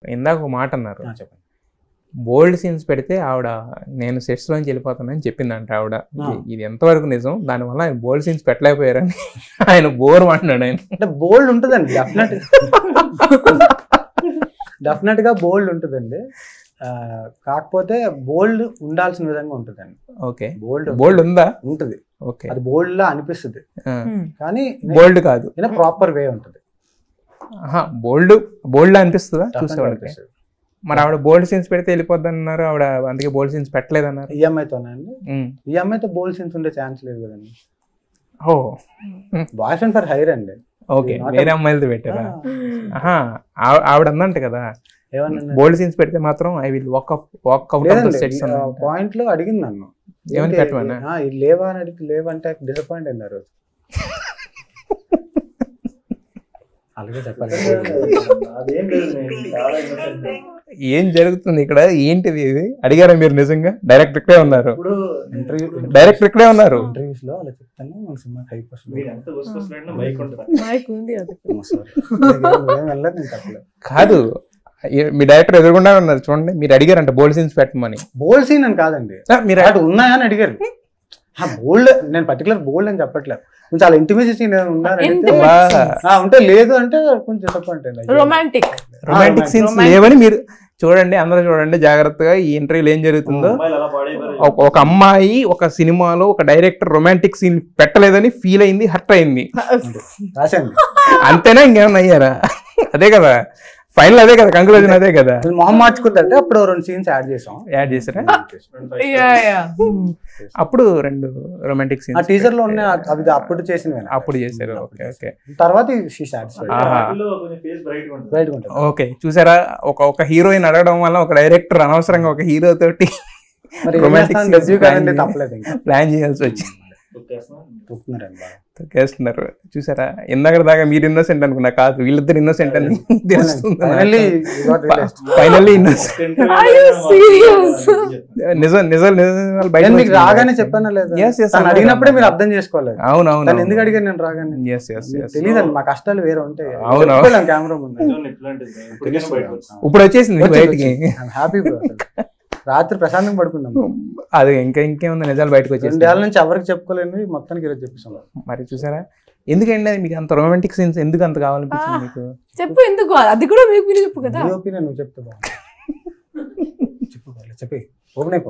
ఇందాక ఒక మాట అన్నారు ఆ, చెప్పండి బోల్డ్ సీన్స్ పెడితే ఆవిడ నేను సెట్స్ లోంచి వెళ్ళిపోతానని చెప్పిందంట ఆవిడ ఆ. ఇది- ఇది ఎంతవరకు నిజం దానివల్ల ఆయన బోల్డ్ సీన్స్ పెట్టలేకపోయారని ఆయన బోర్ అంటున్నాడు ఆయన అంటే బోల్డ్ ఉంటుందండి డెఫినెట్ డెఫినెట్ గా బోల్డ్ ఉంటుందండి ఆ, కాకపోతే బోల్డ్ ఉండాల్సిన విధంగా ఉంటుందండి ఓకే బోల్డ్ బోల్డ్ ఉందా ఉంటుంది ఓకే అది బోల్డ్ లా అనిపిస్తుంది కానీ బోల్డ్ కాదు ఇన్ ప్రాపర్ వే ఉంటుంది బోల్డ్ బోల్డ్ అనిపిస్తుందా Definitely చూసేవాడికి అనిపిస్తుంది మరి ఆవిడ బోల్డ్ సీన్స్ పెడితే వెళ్ళిపోద్ది అన్నారు ఆవిడ అందుకే బోల్డ్ సీన్స్ పెట్టలేదన్నారు ఈఎంఐతోనండి ఉమ్. ఈఎంఐతో బోల్డ్ సీన్స్ ఉండే ఛాన్స్ లేదు కదండి ఓ బాయ్ ఫ్రెండ్ ఫర్ హైర్ అండి ఓకే Not a- వేరే అమ్మాయిలతో పెట్టారా ఆ, ఆహా ఆవ- ఆవిడ అందంట కదా ఏమన్నా బోల్డ్ సీన్స్ పెడితే మాత్రం I will walk up walk out of the sets point లో అడిగింది నన్ను ఏమని ఏంటి, పెట్టమన్నా? ఆ, ఇది లేవా అని అడిగితే లేవంటే డిసప్పాయింట్ అయింది ఆ రోజు అలాగే చెప్పాలి అదేం లేదు నేను చాలా innocent. ఏం జరుగుతుంది ఇక్కడ ఏంటిది ఇది అడిగారా మీరు నిజంగా డైరెక్టర్ ఇక్కడే ఉన్నారు ఇప్పుడు ఇంటర్వ్యూ డైరెక్టర్ ఇక్కడే ఉన్నారు ఇంటర్వ్యూస్ లో అలా చెప్తాను మన సినిమా హైప్ మీరు ఎంత గుసగుసలాడినా మైక్ ఉంటుంది మైక్ ఉంది అది వెళ్ళలేదు నేను చెప్పలేదు కాదు ఏ- మీ డైరెక్టర్ ఎదురుగుండా ఉన్నారు చూడండి మీరు అడిగారంట బోల్డ్ సీన్స్ పెట్టమని బోల్డ్ సీన్ అని కాదండి ఆ, మీరు అటు ఉన్నాయా అని అడిగారు బోల్డ్ నేను పర్టికులర్ బోల్డ్ అని చెప్పట్లేదు కొంచెం చాలా ఇంటిమేసి సీన్ ఉందా అని అడిగితే, Intimate బా. ఆ, ఉంటే లేదు అంటే కొంచెం డిసప్పాయింట్ అయింది రొమాంటిక్ రొమాంటిక్ సీన్స్ romantic. లేవని మీరు చూడండి అందరూ చూడండి జాగ్రత్తగా ఈ ఇంటర్వ్యూలో ఏం జరుగుతుందో అమ్మాయిలు అలా పాడైపోయారు ఒక- ఒక అమ్మాయి ఒక సినిమాలో ఒక డైరెక్టర్ రొమాంటిక్ సీన్ పెట్టలేదని ఫీల్ అయింది హర్ట్ అయింది రాశాను అంతేనా ఇంకేమన్నా అయ్యారా అదే కదా ఫైనల్ అదే కదా కంక్లూజన్ అదే కదా నేను మొహం మార్చుకుంటే అప్పుడు రెండు సీన్స్ యాడ్ చేసాం యాడ్ చేసారా యా యా అప్పుడు రెండు రొమాంటిక్ ఆ సీన్స్ టీజర్ లో ఉన్న అవి అప్పుడు చేసినవి అప్పుడు చేశారు ఓకే ఓకే తర్వాత షీ సాటిస్ఫైడ్ ఆహా. వాటిలో కొంచెం ఫేస్ బ్రైట్ ఉంటుంది రైట్ ఉంటుంది ఓకే చూసారా ఒక ఒక హీరోయిన్ అడగడం వల్ల ఒక డైరెక్టర్ అనవసరంగా ఒక హీరో తోటి మరి Romantic scenes రజివ్ plan కదండి చేయాలి. తప్పలేదు ఇంకా ప్లాన్ చేయాల్సి వచ్చింది తొక్కేస్తున్నాం. తొక్కుతున్నారండి బాగా తొక్కేస్తున్నారు చూసారా ఇందాక దాకా మీరు ఇన్నోసెంట్ అనుకున్నా కాదు వీళ్ళిద్దరు ఇన్నోసెంట్ అని తెలుస్తుంది ఫైనల్లీ ఫైనల్లీ ఇన్నోసెంట్ ఒక interview Are you లో serious? నిజం నిజం నిజాలు బయటకు నేను మీకు వచ్చినాయి. రాగానే చెప్పానా లేదా Yes, yes, తను అన్నారు. అడిగినప్పుడే మీరు అర్థం చేసుకోలేదు అవును అవును తను ఎందుకు అడిగారు నేను రాగానే ఎస్ ఎస్ ఎస్ తెలియదండి మా కష్టాలు వేరే ఉంటాయి అవును, అవును. కెమెరా ముందు నిజం ఇట్లాంటిది. ఇప్పటికైనా బయటకు వచ్చింది. ఇప్పుడు వచ్చేసింది బయటికి హ్యాపీ రాత్రి ప్రశాంతంగా పడుకున్నాం అది ఇంకా ఇంకేముంది నిజాలు బయటకు వచ్చేసింది రెండేళ్ల నుంచి ఎవరికి చెప్పుకోలేని మొత్తానికి ఈరోజు చెప్పేసాం మరి చూసారా ఎందుకండి అది మీకు అంత రొమాంటిక్ సీన్స్ ఎందుకు అంత కావాలనిపించింది మీకు చెప్పు ఎందుకు అది కూడా మీకు మీరు చెప్పు కదా నీ ఒపీనియన్ నువ్వు చెప్తే బాగుంది చెప్పు పర్లేదు, చెప్పి ఓపెన్ అయిపో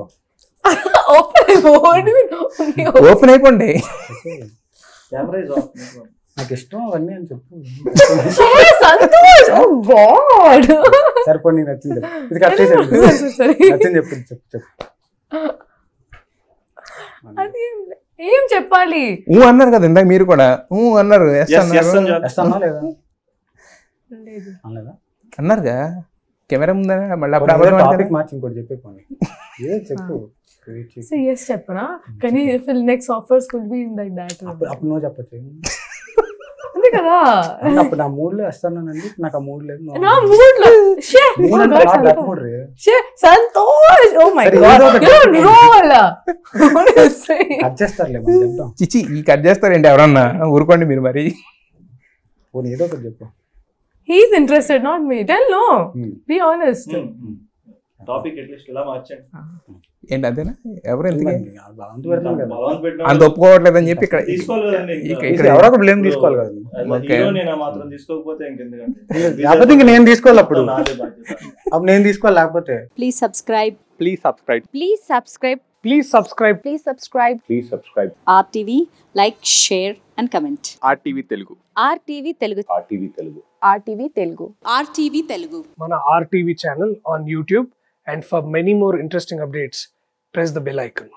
ఓపెన్ అయిపోండి కెమెరా is off. నాకు ఇష్టం అవన్నీ అని చెప్పు సంతోష్ ఓ గాడ్ సరిపో నేను నచ్చింది చెప్పు. ఇది కట్ చేసేది నచ్చింది చెప్పు చెప్పు చెప్పు అది ఏం చెప్పాలి ఊ అన్నారు కదా ఇందాక మీరు కూడా ఊ అన్నారు ఎస్ Yes, yes అన్నారు అని చెప్పు. వేస్తానా లేదా లేదు అనలేదా అన్నారుగా కెమెరా ముందా మళ్ళీ అప్పుడు అబద్ధం టాపిక్ ఆడతారా? మార్చి ఇంకోటి చెప్పే పోనీ ఏ చెప్పు Create చేసి. సో ఎస్ చెప్పనా కానీ fill next offers could be in like that అప్పుడు అప్పుడు నువ్వు చెప్పచ్చు అంతే కదా అంటే అప్పుడు నా మూడ్ లో వేస్తానండి నాకు ఆ మూడ్ లేదు నా మూడ్ లో షే మూడ్ అంటే not that mood రే. షే సంతోష్ ఓ మై సరే, గాడ్ ఏదో ఒకటి యు చెప్పు. రోల్ కట్ చేస్తారులే మనం చెప్తాం చిచి ఈ కట్ చేస్తారేంటి ఎవరన్నా ఊరుకోండి మీరు మరి పోనీ ఏదో ఒకటి చెప్పు he is interested not me tell no Hmm. Be honest topic at least ఇలా మార్చండి ఏంటి అంతేనా ఎవరు ఎందుకు ఆ భగవంతుడు పెడతాం కదా బలవంత పెట్టిన అంత ఒప్పుకోవట్లేదని చెప్పి ఇక్కడ తీసుకోవాలి కదండి ఇంకా. ఇక్కడ- ఇది ఇక్కడ ఎవరో ఒక బ్లేమ్ తీసుకోవాలి కదా అది ఓకే. హీరో నేను ఆ మాత్రం తీసుకోకపోతే ఇంకెందుకంటే లేకపోతే ఇంక నేను తీసుకోవాలి అప్పుడు నాదే బాధ్యత అప్పుడు నేను తీసుకోవాలి లేకపోతే Please subscribe. Please subscribe. Please subscribe. Please subscribe. Please subscribe. Please subscribe. RTV, like, share, and comment. RTV Telugu. RTV Telugu. RTV Telugu. RTV Telugu RTV Telugu. మన RTV channel on YouTube. And for many more interesting updates, press the bell icon.